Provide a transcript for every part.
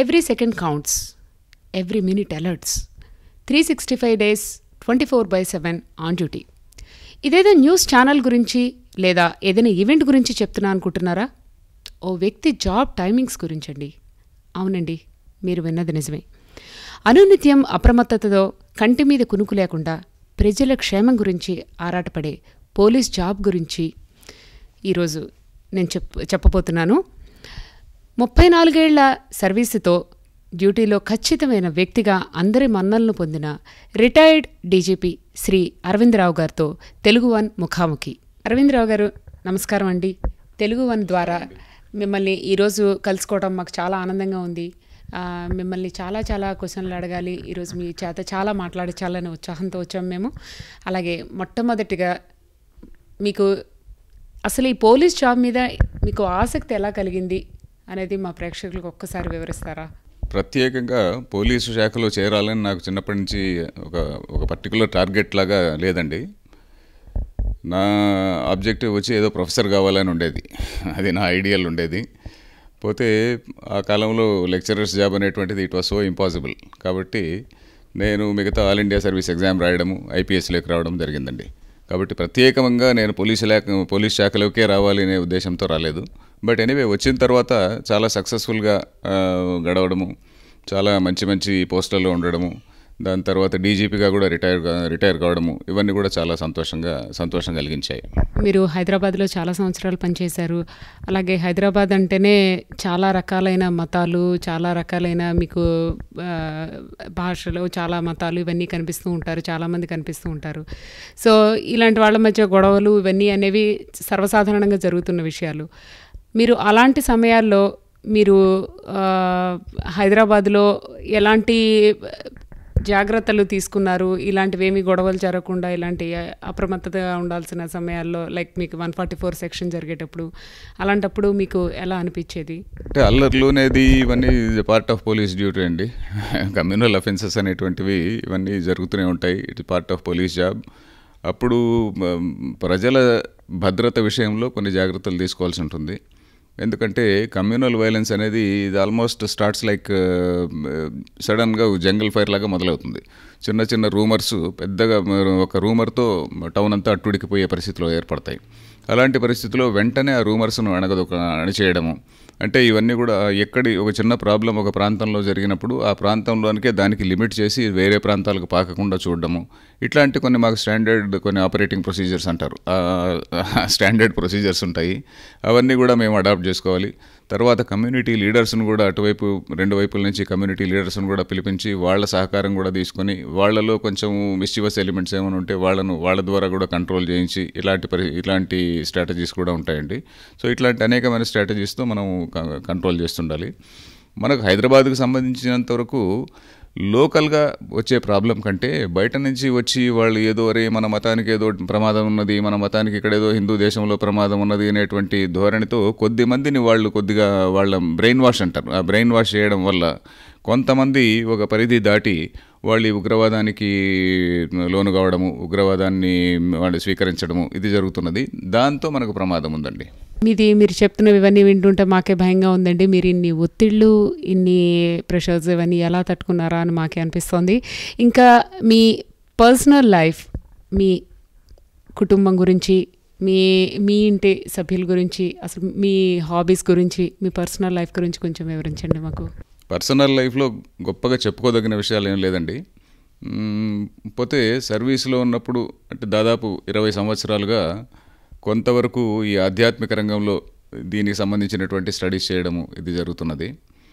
every second counts every minute alerts three sixty five days twenty four by seven on duty ఇదేదో news channel గురించి లేదా ఏదైనా event గురించి చెప్తున్నా అనుకుంటున్నారా ఓ వ్యక్తి జాబ్ టైమింగ్స్ గురించండి అవునండి మీరు విన్నది నిజమే అనునిత్యం అప్రమత్తతతో కంటి మీద కునుకు లేకుండా ప్రజల క్షేమం గురించి ఆరాటపడే పోలీస్ జాబ్ గురించి ఈరోజు నేను చెప్ చెప్పబోతున్నాను ముప్పై నాలుగేళ్ల సర్వీసుతో డ్యూటీలో ఖచ్చితమైన వ్యక్తిగా అందరి మన్నలను పొందిన రిటైర్డ్ డీజీపీ శ్రీ అరవిందరావు గారితో తెలుగు వన్ ముఖాముఖి అరవిందరావు గారు నమస్కారం అండి తెలుగు వన్ ద్వారా మిమ్మల్ని ఈరోజు కలుసుకోవడం మాకు చాలా ఆనందంగా ఉంది ఆ, మిమ్మల్ని చాలా చాలా క్వశ్చన్లు అడగాలి ఈరోజు మీ చేత చాలా మాట్లాడించాలని ఉత్సాహంతో వచ్చాము మేము అలాగే మొట్టమొదటిగా మీకు అసలు ఈ పోలీస్ జాబ్ మీద మీకు ఆసక్తి ఎలా కలిగింది అనేది మా ప్రేక్షకులకు ఒక్కసారి వివరిస్తారా ప్రత్యేకంగా పోలీసు శాఖలో చేరాలని నాకు చిన్నప్పటి నుంచి ఒక ఒక పర్టికులర్ టార్గెట్ లాగా లేదండి నా ఆబ్జెక్టివ్ వచ్చి ఏదో ప్రొఫెసర్ కావాలని ఉండేది అది నా ఐడియల్ ఉండేది పోతే ఆ కాలంలో లెక్చరర్స్ జాబ్ అనేటువంటిది ఇట్ వాస్ సో ఇంపాసిబుల్ కాబట్టి నేను మిగతా ఆల్ ఇండియా సర్వీస్ ఎగ్జామ్ రాయడము ఐపీఎస్లోకి రావడం జరిగిందండి కాబట్టి ప్రత్యేకంగా నేను పోలీసు లేక పోలీస్ శాఖలోకే రావాలి అనే ఉద్దేశంతో రాలేదు బట్ ఎనీవే వచ్చిన తర్వాత చాలా సక్సెస్ఫుల్గా ఆ, గడవడము చాలా మంచి మంచి పోస్టుల్లో ఉండడము దాని తర్వాత డీజీపీగా కూడా రిటైర్ కా- రిటైర్ కావడము ఇవన్నీ కూడా చాలా సంతోషంగా సంతోషం కలిగించాయి మీరు హైదరాబాద్లో చాలా సంవత్సరాలు పనిచేశారు అలాగే హైదరాబాద్ అంటేనే చాలా రకాలైన మతాలు చాలా రకాలైన మీకు ఆ, భాషలు చాలా మతాలు ఇవన్నీ కనిపిస్తూ ఉంటారు చాలామంది కనిపిస్తూ ఉంటారు సో ఇలాంటి వాళ్ళ మధ్య గొడవలు ఇవన్నీ అనేవి సర్వసాధారణంగా జరుగుతున్న విషయాలు మీరు అలాంటి సమయాల్లో మీరు ఆ, హైదరాబాద్లో ఎలాంటి జాగ్రత్తలు తీసుకున్నారు ఇలాంటివి ఏమి గొడవలు జరగకుండా ఇలాంటి అప్రమత్తతగా ఉండాల్సిన సమయాల్లో లైక్ మీకు వన్ ఫార్టీ ఫోర్ సెక్షన్ జరిగేటప్పుడు అలాంటప్పుడు మీకు ఎలా అనిపించేది అంటే అల్లర్లు అనేది ఇవన్నీ పార్ట్ ఆఫ్ పోలీస్ డ్యూటీ అండి కమ్యూనల్ అఫెన్సెస్ అనేటువంటివి ఇవన్నీ జరుగుతూనే ఉంటాయి it part of police job అప్పుడు మ, ప్రజల భద్రత విషయంలో కొన్ని జాగ్రత్తలు తీసుకోవాల్సి ఉంటుంది ఎందుకంటే కమ్యూనల్ వైలెన్స్ అనేది ఇది ఆల్మోస్ట్ స్టార్ట్స్ లైక్ సడన్గా జంగల్ ఫైర్ లాగా మొదలవుతుంది చిన్న చిన్న రూమర్స్ పెద్దగా మ- ఒక రూమర్తో టౌన్ అంతా అట్టుడికిపోయే పరిస్థితిలో ఏర్పడతాయి అలాంటి పరిస్థితిలో వెంటనే ఆ రూమర్స్ను అణగదొక అణిచేయడము అంటే ఇవన్నీ కూడా ఎక్కడి ఒక చిన్న ప్రాబ్లం ఒక ప్రాంతంలో జరిగినప్పుడు ఆ ప్రాంతంలోనికే దానికి లిమిట్ చేసి వేరే ప్రాంతాలకు పాకకుండా చూడడము ఇట్లాంటి కొన్ని మాకు స్టాండర్డ్ కొన్ని ఆపరేటింగ్ ప్రొసీజర్స్ అంటారు స్టాండర్డ్ ప్రొసీజర్స్ ఉంటాయి అవన్నీ కూడా మేము అడాప్ట్ చేసుకోవాలి తర్వాత కమ్యూనిటీ లీడర్స్ను కూడా అటువైపు రెండు వైపుల నుంచి కమ్యూనిటీ లీడర్స్ను కూడా పిలిపించి వాళ్ళ సహకారం కూడా తీసుకొని వాళ్ళలో కొంచెం మిస్చివస్ ఎలిమెంట్స్ ఏమైనా ఉంటే వాళ్ళను వాళ్ళ ద్వారా కూడా కంట్రోల్ చేయించి ఇలాంటి పరి ఇలాంటి స్ట్రాటజీస్ కూడా ఉంటాయండి సో ఇట్లాంటి అనేకమైన స్ట్రాటజీస్తో మనం క- కంట్రోల్ చేస్తుండాలి మనకు హైదరాబాద్కు సంబంధించినంత వరకు లోకల్గా వచ్చే ప్రాబ్లం కంటే బయట నుంచి వచ్చి వాళ్ళు ఏదో అరే మన మతానికి ఏదో ప్రమాదం ఉన్నది మన మతానికి ఇక్కడ ఏదో హిందూ దేశంలో ప్రమాదం ఉన్నది అనేటువంటి ధోరణితో కొద్ది మందిని వాళ్ళు కొద్దిగా వాళ్ళ బ్రెయిన్ వాష్ అంటారు ఆ బ్రెయిన్ వాష్ చేయడం వల్ల కొంతమంది ఒక పరిధి దాటి వాళ్ళు ఈ ఉగ్రవాదానికి లోను కావడము ఉగ్రవాదాన్ని వాళ్ళు స్వీకరించడము ఇది జరుగుతున్నది దాంతో మనకు ప్రమాదం ఉందండి మీది మీరు చెప్తున్నవి ఇవన్నీ వింటుంటే మాకే భయంగా ఉందండి మీరు ఇన్ని ఒత్తిళ్ళు ఇన్ని ప్రెషర్స్ ఇవన్నీ ఎలా తట్టుకున్నారా అని మాకే అనిపిస్తోంది ఇంకా మీ పర్సనల్ లైఫ్ మీ కుటుంబం గురించి మీ మీ ఇంటి సభ్యుల గురించి అసలు మీ హాబీస్ గురించి మీ పర్సనల్ లైఫ్ గురించి కొంచెం వివరించండి మాకు పర్సనల్ లైఫ్లో గొప్పగా చెప్పుకోదగిన విషయాలు ఏం లేదండి మ్మ్, పోతే సర్వీస్లో ఉన్నప్పుడు అంటే దాదాపు ఇరవై సంవత్సరాలుగా కొంతవరకు ఈ ఆధ్యాత్మిక రంగంలో దీనికి సంబంధించినటువంటి స్టడీస్ చేయడము ఇది జరుగుతున్నది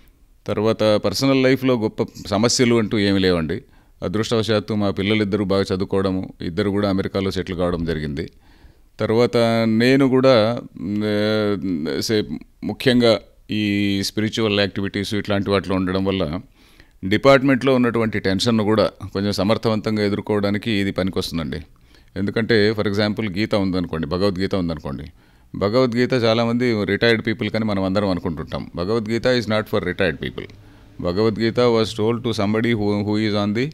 తర్వాత పర్సనల్ లైఫ్లో గొప్ప సమస్యలు అంటూ ఏమీ లేవండి అదృష్టవశాత్తు మా పిల్లలిద్దరూ బాగా చదువుకోవడము ఇద్దరు కూడా అమెరికాలో సెటిల్ కావడం జరిగింది తర్వాత నేను కూడా మ్, ఏ, సే ముఖ్యంగా ఈ స్పిరిచువల్ యాక్టివిటీస్ ఇట్లాంటి వాటిలో ఉండడం వల్ల డిపార్ట్మెంట్లో ఉన్నటువంటి టెన్షన్ను కూడా కొంచెం సమర్థవంతంగా ఎదుర్కోవడానికి ఇది పనికొస్తుందండి ఎందుకంటే ఫర్ ఎగ్జాంపుల్ గీత ఉందనుకోండి భగవద్గీత ఉందనుకోండి భగవద్గీత చాలామంది రిటైర్డ్ పీపుల్ కానీ మనం అందరం అనుకుంటుంటాం Bhagavad Gita is not for retired people Bhagavad Gita was told to somebody who who is on the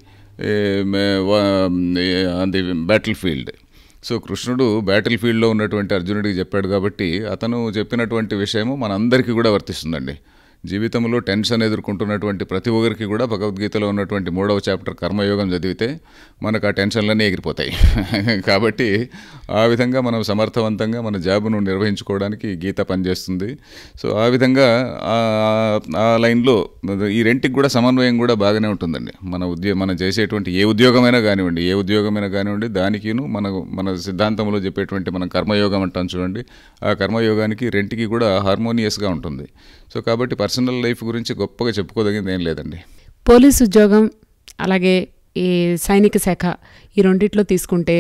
on the battlefield so కృష్ణుడు బ్యాటిల్ ఫీల్డ్లో ఉన్నటువంటి అర్జునుడికి చెప్పాడు కాబట్టి అతను చెప్పినటువంటి విషయము మనందరికీ కూడా వర్తిస్తుందండి జీవితంలో టెన్షన్ ఎదుర్కొంటున్నటువంటి ప్రతి ఒక్కరికి కూడా భగవద్గీతలో ఉన్నటువంటి మూడవ చాప్టర్ కర్మయోగం చదివితే మనకు ఆ టెన్షన్లన్నీ ఎగిరిపోతాయి కాబట్టి ఆ విధంగా మనం సమర్థవంతంగా మన జాబును నిర్వహించుకోవడానికి ఈ గీత పనిచేస్తుంది సో ఆ విధంగా ఆ- ఆ లైన్లో ఈ రెంటికి కూడా సమన్వయం కూడా బాగానే ఉంటుందండి మన ఉద్యోగం మనం చేసేటువంటి ఏ ఉద్యోగమైనా కానివ్వండి ఏ ఉద్యోగమైనా కానివ్వండి దానికిను మన మన సిద్ధాంతంలో చెప్పేటువంటి మనం కర్మయోగం అంటాం చూడండి ఆ కర్మయోగానికి రెంట్కి కూడా హార్మోనియస్గా ఉంటుంది సో కాబట్టి పర్సనల్ లైఫ్ గురించి గొప్పగా చెప్పుకోదగింది ఏం లేదండి పోలీస్ ఉద్యోగం అలాగే ఈ సైనిక శాఖ ఈ రెండిట్లో తీసుకుంటే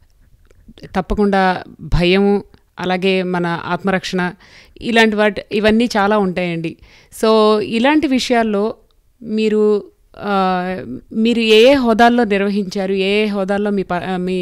తప్పకుండా భయము అలాగే మన ఆత్మరక్షణ ఇలాంటి వాటి ఇవన్నీ చాలా ఉంటాయండి సో ఇలాంటి విషయాల్లో మీరు ఆ, మీరు ఏ ఏ హోదాల్లో నిర్వహించారు ఏ ఏ హోదాల్లో మీ ప మీ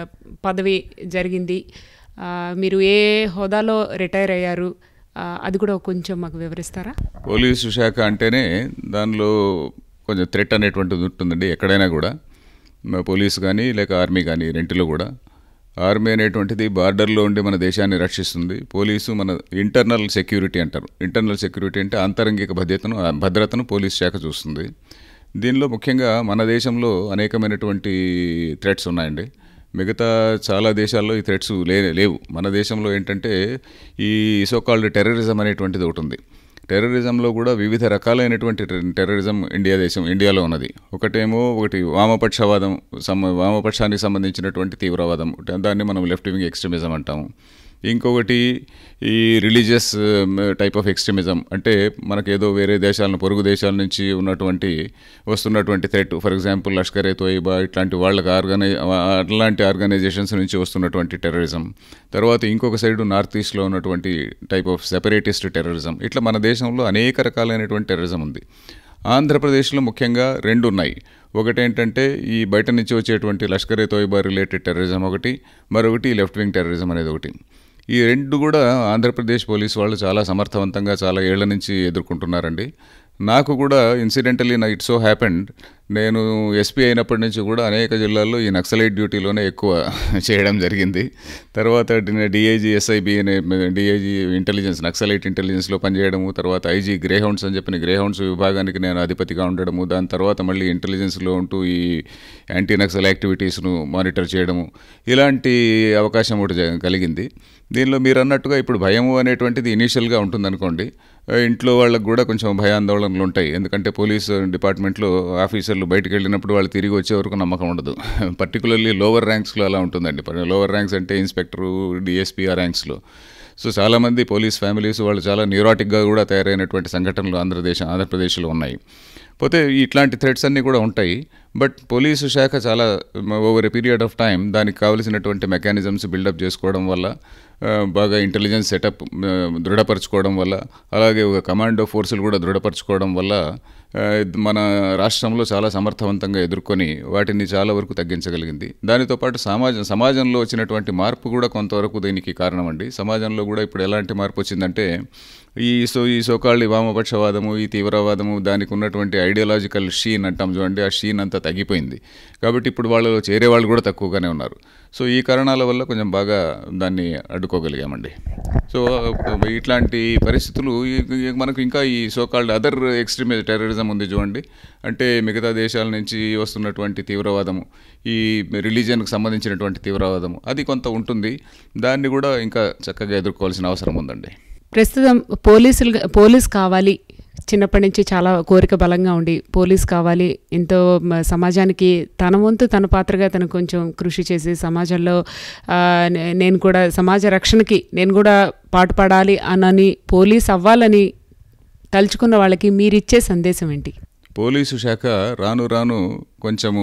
పదవి జరిగింది ఆ, మీరు ఏ ఏ హోదాలో రిటైర్ అయ్యారు ఆ, అది కూడా కొంచెం మాకు వివరిస్తారా పోలీసు శాఖ అంటేనే దానిలో కొంచెం థ్రెట్ అనేటువంటిది ఉంటుందండి ఎక్కడైనా కూడా మ- పోలీసు కానీ లేక ఆర్మీ కానీ రెంటిలో కూడా ఆర్మీ అనేటువంటిది బార్డర్లో ఉండి మన దేశాన్ని రక్షిస్తుంది పోలీసు మన ఇంటర్నల్ సెక్యూరిటీ అంటారు ఇంటర్నల్ సెక్యూరిటీ అంటే ఆంతరంగిక భద్రతను భద్రతను పోలీస్ శాఖ చూస్తుంది దీనిలో ముఖ్యంగా మన దేశంలో అనేకమైనటువంటి థ్రెట్స్ ఉన్నాయండి మిగతా చాలా దేశాల్లో ఈ థ్రెట్స్ లే లేవు మన దేశంలో ఏంటంటే ఈ సోకాల్డ్ టెర్రరిజం అనేటువంటిది ఒకటి ఉంది టెర్రరిజంలో కూడా వివిధ రకాలైనటువంటి టెర్- టెర్రరిజం ఇండియా దేశం ఇండియాలో ఉన్నది ఒకటేమో ఒకటి వామపక్షవాదం సమ వామపక్షానికి సంబంధించినటువంటి తీవ్రవాదం దాన్ని మనం లెఫ్ట్ వింగ్ ఎక్స్ట్రీమిజం అంటాము ఇంకొకటి ఈ రిలీజియస్ టైప్ ఆఫ్ ఎక్స్ట్రీమిజం అంటే మనకేదో వేరే దేశాలను పొరుగు దేశాల నుంచి ఉన్నటువంటి వస్తున్నటువంటి threat for example Lashkar e Taiba ఇట్లాంటి వాళ్ళకి ఆర్గనై అట్లాంటి ఆర్గనైజేషన్స్ నుంచి వస్తున్నటువంటి టెర్రరిజం తర్వాత ఇంకొక సైడ్ నార్త్ ఈస్ట్లో ఉన్నటువంటి టైప్ ఆఫ్ సెపరేటిస్ట్ టెర్రరిజం ఇట్లా మన దేశంలో అనేక రకాలైనటువంటి టెర్రరిజం ఉంది ఆంధ్రప్రదేశ్లో ముఖ్యంగా రెండు ఉన్నాయి ఒకటి ఏంటంటే ఈ బయట నుంచి వచ్చేటువంటి లష్కర్ ఏ తోయిబా రిలేటెడ్ టెర్రరిజం ఒకటి మరొకటి లెఫ్ట్ వింగ్ టెర్రరిజం అనేది ఒకటి ఈ రెండు కూడా ఆంధ్రప్రదేశ్ పోలీస్ వాళ్ళు చాలా సమర్థవంతంగా చాలా ఏళ్ల నుంచి ఎదుర్కొంటున్నారండి నాకు కూడా ఇన్సిడెంటలీ నా ఇట్ సో హ్యాపెండ్ నేను ఎస్పీ అయినప్పటి నుంచి కూడా అనేక జిల్లాల్లో ఈ నక్సలైట్ డ్యూటీలోనే ఎక్కువ చేయడం జరిగింది తర్వాత డిఐజీ ఎస్ఐబి అనే డిఐజీ ఇంటెలిజెన్స్ నక్సలైట్ ఇంటెలిజెన్స్లో పనిచేయడము తర్వాత ఐజీ గ్రే హౌండ్స్ అని చెప్పిన గ్రే హౌండ్స్ విభాగానికి నేను అధిపతిగా ఉండడము దాని తర్వాత మళ్ళీ ఇంటెలిజెన్స్లో ఉంటూ ఈ యాంటీ నక్సల్ యాక్టివిటీస్ను మానిటర్ చేయడము ఇలాంటి అవకాశం ఒకటి జ- కలిగింది దీనిలో మీరు అన్నట్టుగా ఇప్పుడు భయము అనేటువంటిది ఇనీషియల్గా ఉంటుందనుకోండి ఆ, ఇంట్లో వాళ్ళకు కూడా కొంచెం భయాందోళనలు ఉంటాయి ఎందుకంటే పోలీస్ డిపార్ట్మెంట్లో ఆఫీసర్లు బయటికి వెళ్ళినప్పుడు వాళ్ళు తిరిగి వచ్చే వరకు నమ్మకం ఉండదు పర్టికులర్లీ లోవర్ ర్యాంక్స్లో అలా ఉంటుందండి లోవర్ ర్యాంక్స్ అంటే ఇన్స్పెక్టరు డిఎస్పీ ఆ ర్యాంక్స్లో సో చాలామంది పోలీస్ ఫ్యామిలీస్ వాళ్ళు చాలా న్యూరాటిక్గా కూడా తయారైనటువంటి సంఘటనలు ఆంధ్రదేశ్ ఆంధ్రప్రదేశ్లో ఉన్నాయి పోతే ఇట్లాంటి థ్రెట్స్ అన్నీ కూడా ఉంటాయి బట్ పోలీసు శాఖ చాలా over a period of time దానికి కావలసినటువంటి మెకానిజమ్స్ బిల్డప్ చేసుకోవడం వల్ల ఆ, బాగా ఇంటెలిజెన్స్ సెటప్ దృఢపరచుకోవడం వల్ల అలాగే ఒక కమాండో ఫోర్సులు కూడా దృఢపరచుకోవడం వల్ల ఆ, మన రాష్ట్రంలో చాలా సమర్థవంతంగా ఎదుర్కొని వాటిని చాలా వరకు తగ్గించగలిగింది దానితో పాటు సమాజం సమాజంలో వచ్చినటువంటి మార్పు కూడా కొంతవరకు దీనికి కారణం అండి సమాజంలో కూడా ఇప్పుడు ఎలాంటి మార్పు వచ్చిందంటే ఈ సో ఈ సోకాళ్ళు ఈ వామపక్షవాదము ఈ తీవ్రవాదము దానికి ఉన్నటువంటి ఐడియాలజికల్ షీన్ అంటాం చూడండి ఆ షీన్ అంతా తగ్గిపోయింది కాబట్టి ఇప్పుడు వాళ్ళలో చేరే వాళ్ళు కూడా తక్కువగానే ఉన్నారు సో ఈ కారణాల వల్ల కొంచెం బాగా దాన్ని అడ్డుకోగలిగామండి సో ఇట్లాంటి పరిస్థితులు ఈ- ఈ మనకు ఇంకా ఈ సోకాల్డ్ అదర్ ఎక్స్ట్రీమ్ టెర్రరిజం ఉంది చూడండి అంటే మిగతా దేశాల నుంచి వస్తున్నటువంటి తీవ్రవాదము ఈ రిలీజియన్కి సంబంధించినటువంటి తీవ్రవాదము అది కొంత ఉంటుంది దాన్ని కూడా ఇంకా చక్కగా ఎదుర్కోవాల్సిన అవసరం ఉందండి ప్రస్తుతం పోలీసులు పోలీస్ కావాలి చిన్నప్పటి నుంచి చాలా కోరిక బలంగా ఉండి పోలీస్ కావాలి ఎంతో మ- సమాజానికి తన వంతు తన పాత్రగా తను కొంచెం కృషి చేసి సమాజంలో ఆ, నే- నేను కూడా సమాజ రక్షణకి నేను కూడా పాటుపడాలి అనని పోలీస్ అవ్వాలని తలుచుకున్న వాళ్ళకి మీరిచ్చే సందేశం ఏంటి పోలీసు శాఖ రాను రాను కొంచెము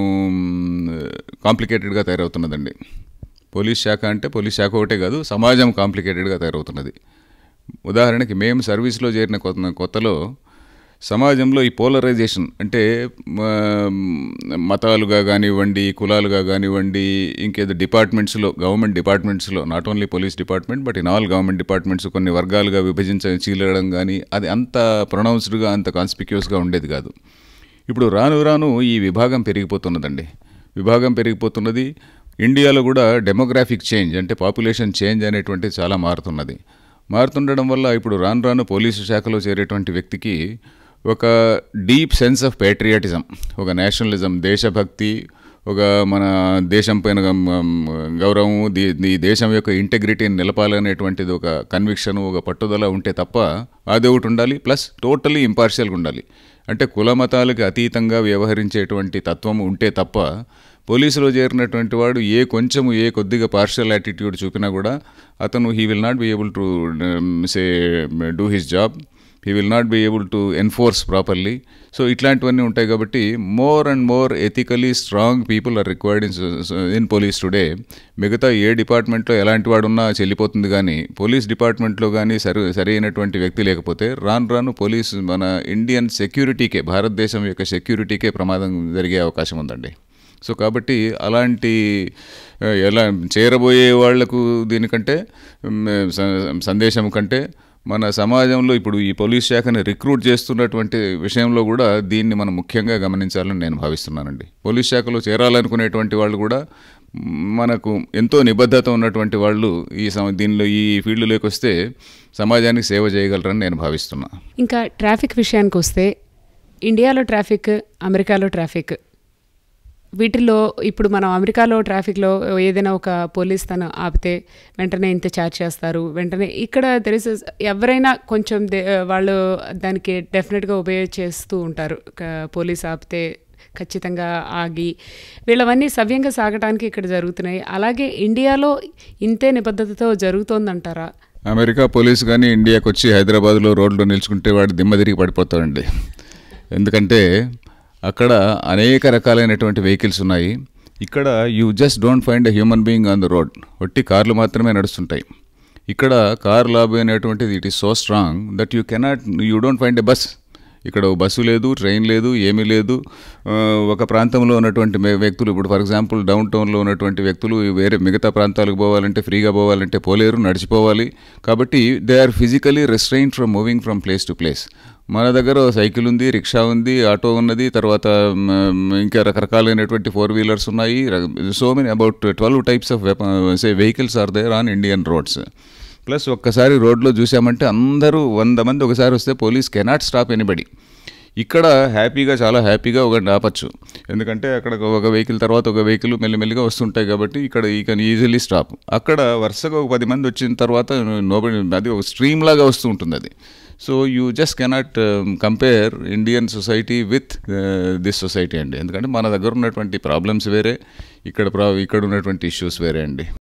కాంప్లికేటెడ్గా తయారవుతున్నదండి పోలీస్ శాఖ అంటే పోలీస్ శాఖ ఒకటే కాదు సమాజం కాంప్లికేటెడ్గా తయారవుతున్నది ఉదాహరణకి మేము సర్వీస్లో చేరిన కొత్త కొత్తలో సమాజంలో ఈ పోలరైజేషన్ అంటే మ, మతాలుగా కానివ్వండి కులాలుగా కానివ్వండి ఇంకేదో డిపార్ట్మెంట్స్లో గవర్నమెంట్ డిపార్ట్మెంట్స్లో not only police department but in all government departments కొన్ని వర్గాలుగా విభజించ చీలడం కానీ అది అంత ప్రొనౌన్స్డ్గా అంత కాన్స్పిక్యూస్గా ఉండేది కాదు ఇప్పుడు రాను రాను ఈ విభాగం పెరిగిపోతున్నదండి విభాగం పెరిగిపోతున్నది ఇండియాలో కూడా డెమోగ్రాఫిక్ చేంజ్ అంటే పాపులేషన్ చేంజ్ అనేటువంటిది చాలా మారుతున్నది మారుతుండడం వల్ల ఇప్పుడు రాను రాను పోలీసు శాఖలో చేరేటువంటి వ్యక్తికి ఒక డీప్ సెన్స్ ఆఫ్ పేట్రియాటిజం ఒక నేషనలిజం దేశభక్తి ఒక మన దేశం పైన గౌరవం దీ ఈ దేశం యొక్క ఇంటెగ్రిటీని నిలపాలనేటువంటిది ఒక కన్విక్షన్ ఒక పట్టుదల ఉంటే తప్ప అది ఒకటి ఉండాలి ప్లస్ టోటలీ ఇంపార్షియల్గా ఉండాలి అంటే కుల మతాలకు అతీతంగా వ్యవహరించేటువంటి తత్వం ఉంటే తప్ప పోలీసులో చేరినటువంటి వాడు ఏ కొంచెము ఏ కొద్దిగా పార్షియల్ యాటిట్యూడ్ చూపినా కూడా అతను he will not be able to say do his job he will not be able to enforce properly so ఇట్లాంటివన్నీ ఉంటాయి కాబట్టి more and more ethically strong people are required in in police today మిగతా ఏ డిపార్ట్మెంట్లో ఎలాంటి వాడు ఉన్నా చెల్లిపోతుంది కానీ పోలీస్ డిపార్ట్మెంట్లో కానీ సరి సరైనటువంటి వ్యక్తి లేకపోతే రాను రాను పోలీస్ మన ఇండియన్ సెక్యూరిటీకే భారతదేశం యొక్క సెక్యూరిటీకే ప్రమాదం జరిగే అవకాశం ఉందండి సో కాబట్టి అలాంటి ఎలా చేరబోయే వాళ్లకు దీనికంటే సందేశం కంటే మన సమాజంలో ఇప్పుడు ఈ పోలీస్ శాఖని రిక్రూట్ చేస్తున్నటువంటి విషయంలో కూడా దీన్ని మనం ముఖ్యంగా గమనించాలని నేను భావిస్తున్నానండి పోలీస్ శాఖలో చేరాలనుకునేటువంటి వాళ్ళు కూడా మనకు ఎంతో నిబద్ధత ఉన్నటువంటి వాళ్ళు ఈ సమ దీనిలో ఈ ఫీల్డ్లోకి వస్తే సమాజానికి సేవ చేయగలరని నేను భావిస్తున్నా ఇంకా ట్రాఫిక్ విషయానికి వస్తే ఇండియాలో ట్రాఫిక్ అమెరికాలో ట్రాఫిక్ వీటిల్లో ఇప్పుడు మనం అమెరికాలో ట్రాఫిక్లో ఏదైనా ఒక పోలీస్ తను ఆపితే వెంటనే ఇంత ఛార్జ్ చేస్తారు వెంటనే ఇక్కడ తెలిసి ఎవరైనా కొంచెం వాళ్ళు దానికి డెఫినెట్గా ఉపయోగ చేస్తూ ఉంటారు పోలీస్ ఆపితే ఖచ్చితంగా ఆగి వీళ్ళవన్నీ సవ్యంగా సాగడానికి ఇక్కడ జరుగుతున్నాయి అలాగే ఇండియాలో ఇంతే నిబద్ధతతో జరుగుతోందంటారా అమెరికా పోలీస్ కానీ ఇండియాకి వచ్చి హైదరాబాద్లో రోడ్లో నిల్చుకుంటే వాడు దిమ్మ తిరిగి పడిపోతాడండి ఎందుకంటే అక్కడ అనేక రకాలైనటువంటి వెహికల్స్ ఉన్నాయి ఇక్కడ you just don't find a human being on the road ఒట్టి కార్లు మాత్రమే నడుస్తుంటాయి ఇక్కడ కార్ లాబీ అనేటువంటిది it is so strong that you cannot you don't find a bus ఇక్కడ బస్సు లేదు ట్రైన్ లేదు ఏమీ లేదు ఒక ప్రాంతంలో ఉన్నటువంటి వ్యక్తులు ఇప్పుడు ఫర్ ఎగ్జాంపుల్ డౌన్ టౌన్లో ఉన్నటువంటి వ్యక్తులు వేరే మిగతా ప్రాంతాలకు పోవాలంటే ఫ్రీగా పోవాలంటే పోలేరు నడిచిపోవాలి కాబట్టి they are physically restrain from moving from place to place మన దగ్గర సైకిల్ ఉంది రిక్షా ఉంది ఆటో ఉన్నది తర్వాత ఇంకా రకరకాలైనటువంటి ఫోర్ వీలర్స్ ఉన్నాయి so many about twelve types of say vehicles are there on Indian roads plus ఒక్కసారి రోడ్లో చూసామంటే అందరూ వంద మంది ఒకసారి వస్తే పోలీస్ కెనాట్ స్టాప్ ఎనిబడి ఇక్కడ హ్యాపీగా చాలా హ్యాపీగా ఒక ఆపచ్చు ఎందుకంటే అక్కడ ఒక వెహికల్ తర్వాత ఒక వెహికల్ మెల్లిమెల్లిగా వస్తుంటాయి కాబట్టి ఇక్కడ ఈ కెన్ ఈజీలీ స్టాప్ అక్కడ వరుసగా ఒక పది మంది వచ్చిన తర్వాత నోబడి అది ఒక స్ట్రీమ్ లాగా వస్తూ ఉంటుంది అది so you just cannot compare Indian society with this society అండి ఎందుకంటే మన దగ్గర ఉన్నటువంటి ప్రాబ్లమ్స్ వేరే ఇక్కడ ఇక్కడ ఉన్నటువంటి ఇష్యూస్ వేరే అండి